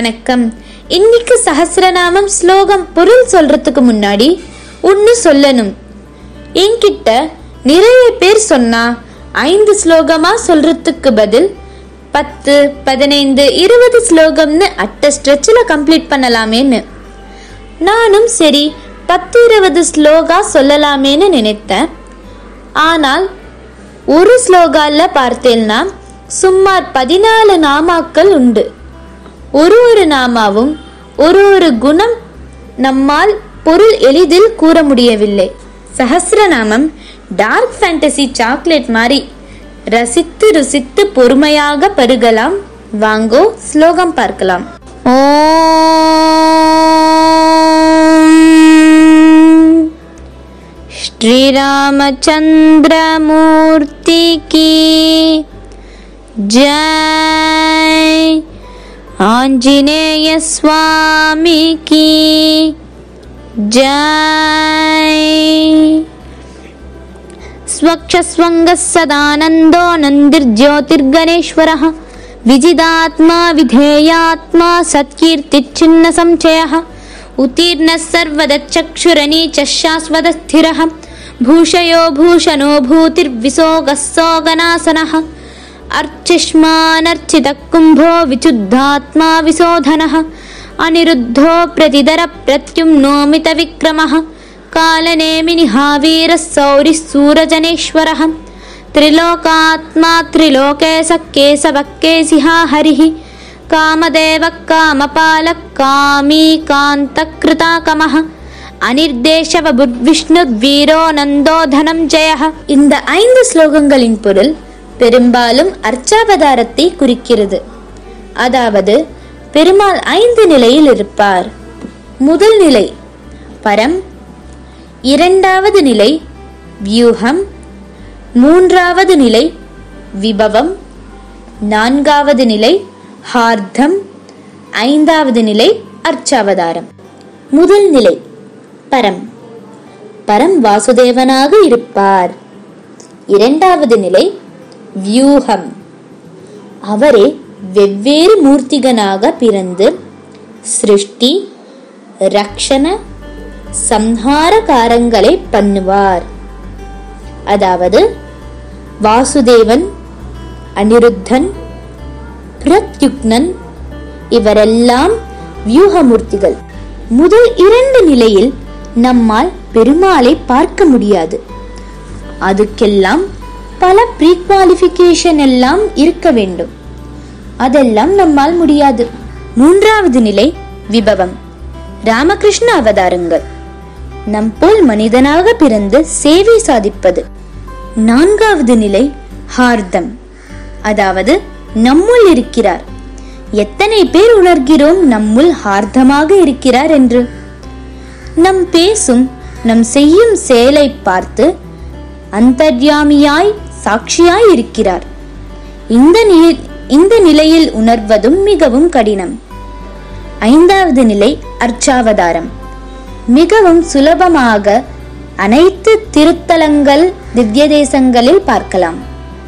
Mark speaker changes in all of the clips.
Speaker 1: வணக்கம் இன்னைக்கு சஹஸ்ரநாமம் ஸ்லோகம் பொருள் சொல்றதுக்கு முன்னாடி ஒன்னு சொல்லணும் என்கிட்ட நிறைய பேர் சொன்னா ஐந்து ஸ்லோகமா சொல்றதுக்கு பதில் பத்து பதினைந்து இருபது ஸ்லோகம்னு அட்ட ஸ்ட்ரெச்சில் கம்ப்ளீட் பண்ணலாமேன்னு நானும் சரி பத்து இருபது ஸ்லோகா சொல்லலாமேன்னு நினைத்தேன் ஆனால் ஒரு ஸ்லோகால பார்த்தேன்னா சுமார் பதினாலு நாமாக்கள் உண்டு ஒரு ஒரு நாமாவும் ஒரு ஒரு குணம் நம்மால் பொருள் எளிதில் கூற முடியவில்லை சஹஸ்ரநாமம் டார்க் ஃபேண்டசி சாக்லேட் மாதிரி ரசித்து ருசித்து பொறுமையாக பருகலாம் வாங்கோ ஸ்லோகம் பார்க்கலாம் ஓம் श्रीरामचन्द्रमूर्ति की जय आञ्जनेय स्वामी की जय स्वक्षस्वङ्गः सदानन्दो नन्दिर्ज्योतिर्गणेश्वरः विजिदात्मा विधेयात्मा सत्कीर्तिच्छिन्नसंचयः उत्तीर्णः सर्वदच्चक्षुरनीचः शाश्वतस्थिरः भूषयो भूषणो भूतिर्विसोगः सोगनासनः अर्चिष्मानर्चितः कुम्भो विचुद्धात्मा विशोधनः अनिरुद्धो प्रतिदरप्रत्युम्नोमितविक्रमः कालनेमिनिहावीरः सौरिः सूरजनेश्वरः त्रिलोकात्मा त्रिलोके सकेशवः केशिहा हरिः कामदेवः कामपालः कामी कान्तकृताकमः அனிர்தேசவபுர்விஷ்ணுர்வீரோ நந்தோதனம் ஜெயஹ இந்த ஐந்து ஸ்லோகங்களின் பொருள் பெரும்பாலும் அர்ச்சாவதாரத்தை குறிக்கிறது அதாவது பெருமாள் ஐந்து நிலையில் இருப்பார் முதல் நிலை பரம் இரண்டாவது நிலை வியூகம் மூன்றாவது நிலை விபவம் நான்காவது நிலை ஹார்த்தம் ஐந்தாவது நிலை அர்ச்சாவதாரம் முதல் நிலை பரம் பரம் வாசுதேவனாக இருப்பார் இரண்டாவது நிலை வியூகம் அவரே வெவ்வேறு மூர்த்திகனாக பிறந்து சிருஷ்டி ரக்ஷண சம்ஹார காரங்களை பண்ணுவார் அதாவது வாசுதேவன் அனிருத்தன் பிரத்யுக்னன் இவரெல்லாம் வியூகமூர்த்திகள் முதல் இரண்டு நிலையில் நம்மால் பெருமாளை பார்க்க முடியாது அதுக்கெல்லாம் பல ப்ரீ குவாலிஃபிகேஷன் எல்லாம் இருக்க வேண்டும் அதெல்லாம் நம்மால் முடியாது மூன்றாவது நிலை விபவம் ராமகிருஷ்ண அவதாரங்கள் நம் போல் மனிதனாக பிறந்து சேவை சாதிப்பது நான்காவது நிலை ஹார்தம் அதாவது நம்முள் இருக்கிறார் எத்தனை பேர் உணர்கிறோம் நம்முள் ஹார்தமாக இருக்கிறார் என்று நம் பேசும் நம் செய்யும் செயலை பார்த்து அந்தர்யாமியாய் சாட்சியாய் இருக்கிறார் இந்த நி- இந்த நிலையில் உணர்வதும் மிகவும் கடினம் ஐந்தாவது நிலை அர்ச்சாவதாரம் மிகவும் சுலபமாக அனைத்து திருத்தலங்கள் திவ்ய தேசங்களில் பார்க்கலாம்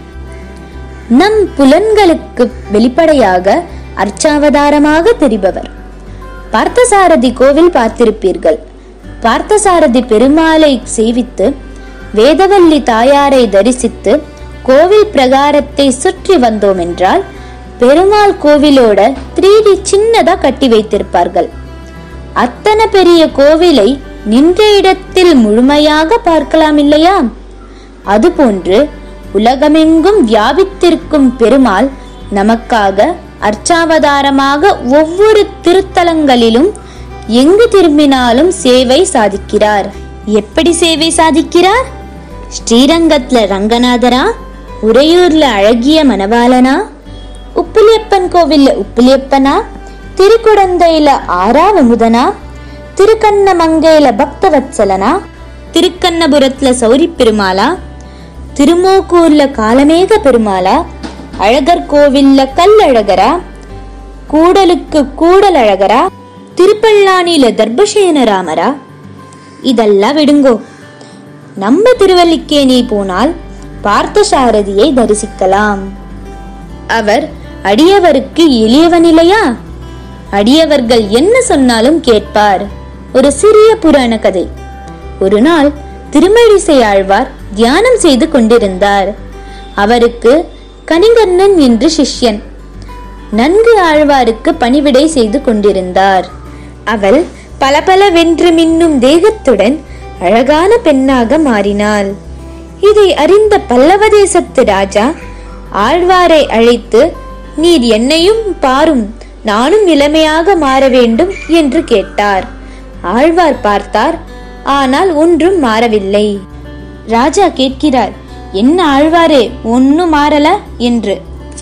Speaker 1: நம் புலன்களுக்கு வெளிப்படையாக அர்ச்சாவதாரமாக தெரிபவர் பார்த்தசாரதி கோவில் பார்த்திருப்பீர்கள் பார்த்தசாரதி பெருமாளை சேவித்து வேதவல்லி தாயாரை தரிசித்து கோவில் பிரகாரத்தை சுற்றி வந்தோம் என்றால் பெருமாள் கோவிலோட த்ரீ டி சின்னதா கட்டி வைத்திருப்பார்கள் அத்தனை பெரிய கோவிலை நின்ற இடத்தில் முழுமையாக பார்க்கலாம் இல்லையா அதுபோன்று உலகமெங்கும் வியாபித்திருக்கும் பெருமாள் நமக்காக அர்ச்சாவதாரமாக ஒவ்வொரு திருத்தலங்களிலும் எங்கு திரும்பினாலும் சேவை சாதிக்கிறார் எப்படி சேவை சாதிக்கிறார் ஸ்ரீரங்கத்துல ரங்கநாதரா உறையூர்ல அழகிய மணவாளனா உப்பிலியப்பன் கோவில்ல உப்பிலியப்பனா திருக்குடந்தையில ஆறாவமுதனா திருக்கண்ணமங்கையில பக்தவத்சலனா திருக்கண்ணபுரத்துல சௌரி பெருமாளா திருமோக்கூர்ல காலமேக பெருமாளா அழகர் கோவில்ல கல்லழகரா கூடலுக்கு கூடல் அழகரா திருப்பல்லானில தர்பசேன ராமரா இதெல்லாம் விடுங்கோ நம்ம திருவல்லிக்கேணி போனால் பார்த்தசாரதியை தரிசிக்கலாம் அவர் அடியவருக்கு எளியவனில்லையா அடியவர்கள் என்ன சொன்னாலும் கேட்பார் ஒரு சிறிய புராண கதை ஒரு நாள் திருமழிசை ஆழ்வார் தியானம் செய்து கொண்டிருந்தார் அவருக்கு கணிகண்ணன் என்று சிஷ்யன் நன்கு ஆழ்வாருக்கு பணிவிடை செய்து கொண்டிருந்தார் அவள் பளபளவென்று மின்னும் தேகத்துடன் அழகான பெண்ணாக மாறினாள் இதை அறிந்த பல்லவ தேசத்து ராஜா ஆழ்வாரை அழைத்து நீர் என்னையும் பாரும் நானும் இளமையாக மாற வேண்டும் என்று கேட்டார் ஆழ்வார் பார்த்தார் ஆனால் ஒன்றும் மாறவில்லை ராஜா கேட்கிறார் என்ன ஆழ்வாரே ஒன்னும் மாறல என்று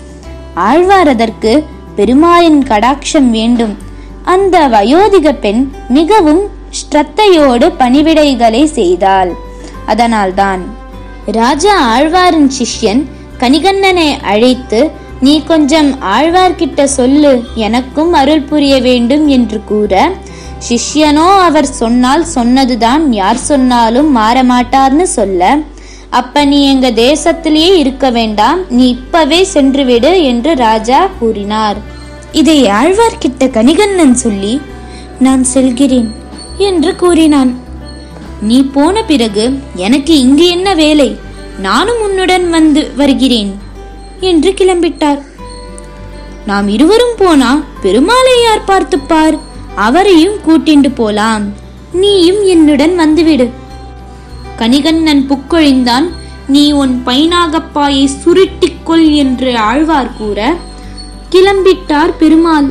Speaker 1: ஆழ்வார் அதற்கு பெருமாளின் கடாட்சம் வேண்டும் அந்த வயோதிக பெண் மிகவும் ஸ்ரத்தையோடு பணிவிடைகளை செய்தாள் அதனால்தான் ராஜா ஆழ்வாரின் சிஷ்யன் கனிகண்ணனை அழைத்து நீ கொஞ்சம் ஆழ்வார்கிட்ட சொல்லு எனக்கும் அருள் புரிய வேண்டும் என்று கூற சிஷ்யனோ அவர் சொன்னால் சொன்னதுதான் யார் சொன்னாலும் மாற மாட்டார்னு சொல்ல அப்ப நீ எங்க தேசத்திலேயே இருக்க வேண்டாம் நீ இப்பவே சென்று விடு என்று ராஜா கூறினார் இதை ஆழ்வார்கிட்ட கனிகண்ணன் சொல்லி நான் செல்கிறேன் என்று கூறினான் நீ போன பிறகு எனக்கு இங்கு என்ன வேலை நானும் உன்னுடன் வந்து வருகிறேன் என்று கிளம்பிட்டார் நாம் இருவரும் போனா பெருமாளை யார் பார்த்துப்பார் அவரையும் கூட்டிண்டு போலாம் நீயும் என்னுடன் வந்துவிடு கனிகண்ணன் புக்கொழிந்தான் நீ உன் பைனாகப்பாயை சுருட்டிக்கொள் என்று ஆழ்வார் கூற கிளம்பிட்டார் பெருமாள்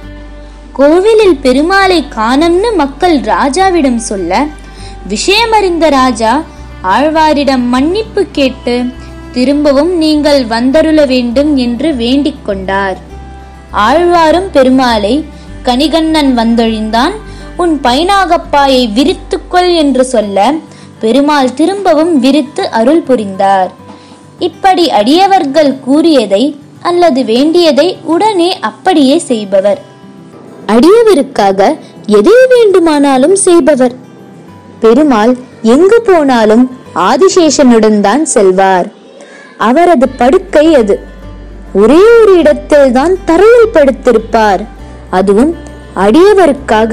Speaker 1: கோவிலில் பெருமாளை காணம்னு மக்கள் ராஜாவிடம் சொல்ல விஷயமறிந்த ராஜா ஆழ்வாரிடம் மன்னிப்பு கேட்டு திரும்பவும் நீங்கள் வந்தருள வேண்டும் என்று வேண்டிக் கொண்டார் ஆழ்வாரும் பெருமாளை கனிகண்ணன் வந்தொழிந்தான் உன் பைனாகப்பாயை விரித்துக்கொள் என்று சொல்ல பெருமாள் திரும்பவும் விரித்து அருள் புரிந்தார் இப்படி அடியவர்கள் கூறியதை அல்லது வேண்டியதை உடனே அப்படியே செய்பவர் அடியவருக்காக எதை வேண்டுமானாலும் செய்பவர் பெருமாள் எங்கு போனாலும் ஆதிசேஷனுடன் தான் செல்வார் அவரது படுக்கை அது ஒரே ஒரு இடத்தில் தான் தரையில் படுத்திருப்பார் அதுவும் அடியவருக்காக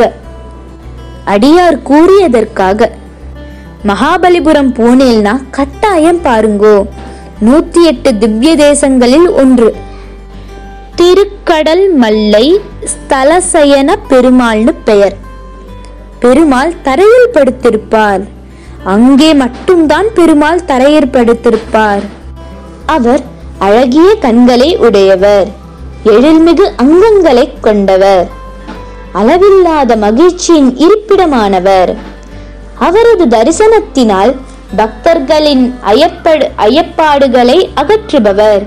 Speaker 1: அடியார் கூறியதற்காக மகாபலிபுரம் போனேல்னா கட்டாயம் பாருங்கோ நூத்தி எட்டு திவ்ய தேசங்களில் ஒன்று திருக்கடல் மல்லை ஸ்தலசயன பெருமாள்னு பெயர் பெருமாள் தரையில் படுத்திருப்பார் அங்கே மட்டும்தான் பெருமாள் தரையில் படுத்திருப்பார் அவர் அழகிய கண்களை உடையவர் எழில்மிகு அங்கங்களைக் கொண்டவர் அளவில்லாத மகிழ்ச்சியின் இருப்பிடமானவர் அவரது தரிசனத்தினால் பக்தர்களின் ஐயப்படு ஐயப்பாடுகளை அகற்றுபவர்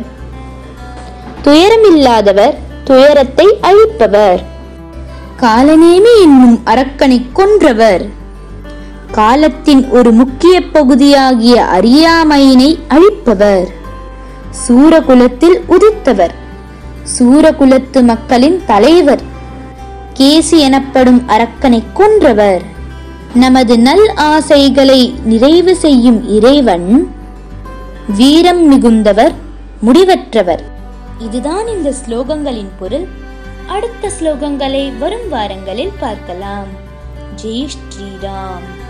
Speaker 1: துயரமில்லாதவர் துயரத்தை அழிப்பவர் காலநேமி என்னும் அரக்கனை கொன்றவர் காலத்தின் ஒரு முக்கிய பகுதியாகிய அறியாமையினை அழிப்பவர் சூரகுலத்தில் உதித்தவர் சூரகுலத்து மக்களின் தலைவர் கேசி எனப்படும் அரக்கனை கொன்றவர் நமது நல் ஆசைகளை நிறைவு செய்யும் இறைவன் வீரம் மிகுந்தவர் முடிவற்றவர் இதுதான் இந்த ஸ்லோகங்களின் பொருள் அடுத்த ஸ்லோகங்களை வரும் வாரங்களில் பார்க்கலாம் ஜெய் ஸ்ரீராம்